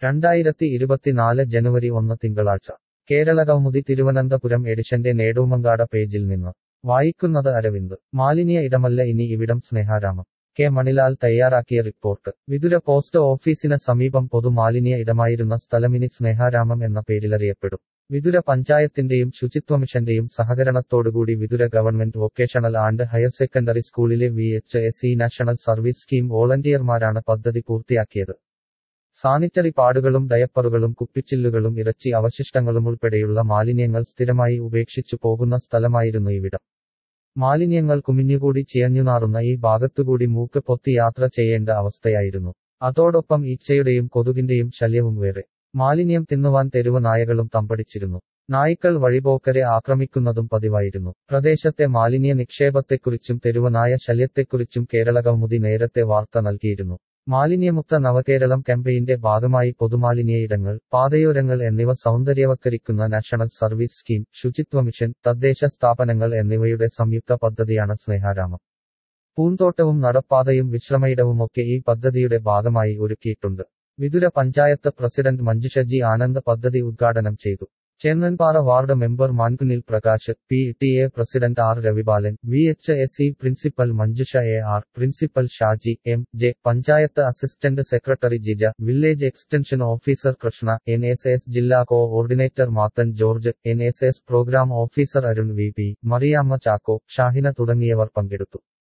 രണ്ടായിരത്തി ഇരുപത്തിനാല് ജനുവരി ഒന്ന് തിങ്കളാഴ്ച കേരളകൗമുദി തിരുവനന്തപുരം എഡിഷന്റെ നേടൂമങ്കാട പേജിൽ നിന്ന് വായിക്കുന്നത് അരവിന്ദ് മാലിന്യ ഇടമല്ല ഇനി ഇവിടം സ്നേഹാരാമം കെ മണിലാൽ തയ്യാറാക്കിയ റിപ്പോർട്ട് വിതുര പോസ്റ്റ് ഓഫീസിന് സമീപം പൊതുമാലിന്യ ഇടമായിരുന്ന സ്ഥലമിനി സ്നേഹാരാമം എന്ന പേരിലറിയപ്പെടും വിതുര പഞ്ചായത്തിന്റെയും ശുചിത്വമിഷന്റെയും സഹകരണത്തോടുകൂടി Vithura government vocational and higher secondary സ്കൂളിലെ V H S E national service scheme വോളണ്ടിയർമാരാണ് പദ്ധതി പൂർത്തിയാക്കിയത് സാനിറ്ററി പാഡുകളും ഡയപ്പറുകളും കുപ്പിച്ചില്ലുകളും ഇറച്ചി അവശിഷ്ടങ്ങളും ഉൾപ്പെടെയുള്ള മാലിന്യങ്ങൾ സ്ഥിരമായി ഉപേക്ഷിച്ചു പോകുന്ന സ്ഥലമായിരുന്നു ഇവിടം മാലിന്യങ്ങൾ കുമിഞ്ഞുകൂടി ചിയഞ്ഞുനാറുന്ന ഈ ഭാഗത്തുകൂടി മൂക്ക് പൊത്തി യാത്ര ചെയ്യേണ്ട അവസ്ഥയായിരുന്നു അതോടൊപ്പം ഈച്ചയുടെയും കൊതുകിന്റെയും ശല്യവും വേറെ മാലിന്യം തിന്നുവാൻ തെരുവ് നായകളും തമ്പടിച്ചിരുന്നു നായ്ക്കൾ വഴിപോക്കരെ ആക്രമിക്കുന്നതും പതിവായിരുന്നു പ്രദേശത്തെ മാലിന്യ നിക്ഷേപത്തെക്കുറിച്ചും തെരുവനായ ശല്യത്തെക്കുറിച്ചും കേരള കൗമുദി നേരത്തെ വാർത്ത നൽകിയിരുന്നു മാലിന്യമുക്ത നവകേരളം ക്യാമ്പയിന്റെ ഭാഗമായി പൊതുമാലിന്യയിടങ്ങൾ പാതയോരങ്ങൾ എന്നിവ സൗന്ദര്യവത്കരിക്കുന്ന നാഷണൽ സർവീസ് സ്കീം ശുചിത്വ മിഷൻ തദ്ദേശ സ്ഥാപനങ്ങൾ എന്നിവയുടെ സംയുക്ത പദ്ധതിയാണ് സ്നേഹാരാമം പൂന്തോട്ടവും നടപ്പാതയും വിശ്രമയിടവുമൊക്കെ ഈ പദ്ധതിയുടെ ഭാഗമായി ഒരുക്കിയിട്ടുണ്ട് വിതുര പഞ്ചായത്ത് പ്രസിഡന്റ് മഞ്ജുഷ ജി ആനന്ദ് പദ്ധതി ഉദ്ഘാടനം ചെയ്തു ചേന്നൻപാറ വാർഡ് മെമ്പർ മാൻകുനിൽ Prakash P T A president R Ravibalan V H S E principal Manjusha A R principal Shaji M J panchayat assistant secretary Jija village extension officer Krishna N S S ജില്ലാ coordinator Mathan George N S S programme officer Arun V P Mariamma Chacko Shahina തുടങ്ങിയവർ പങ്കെടുത്തു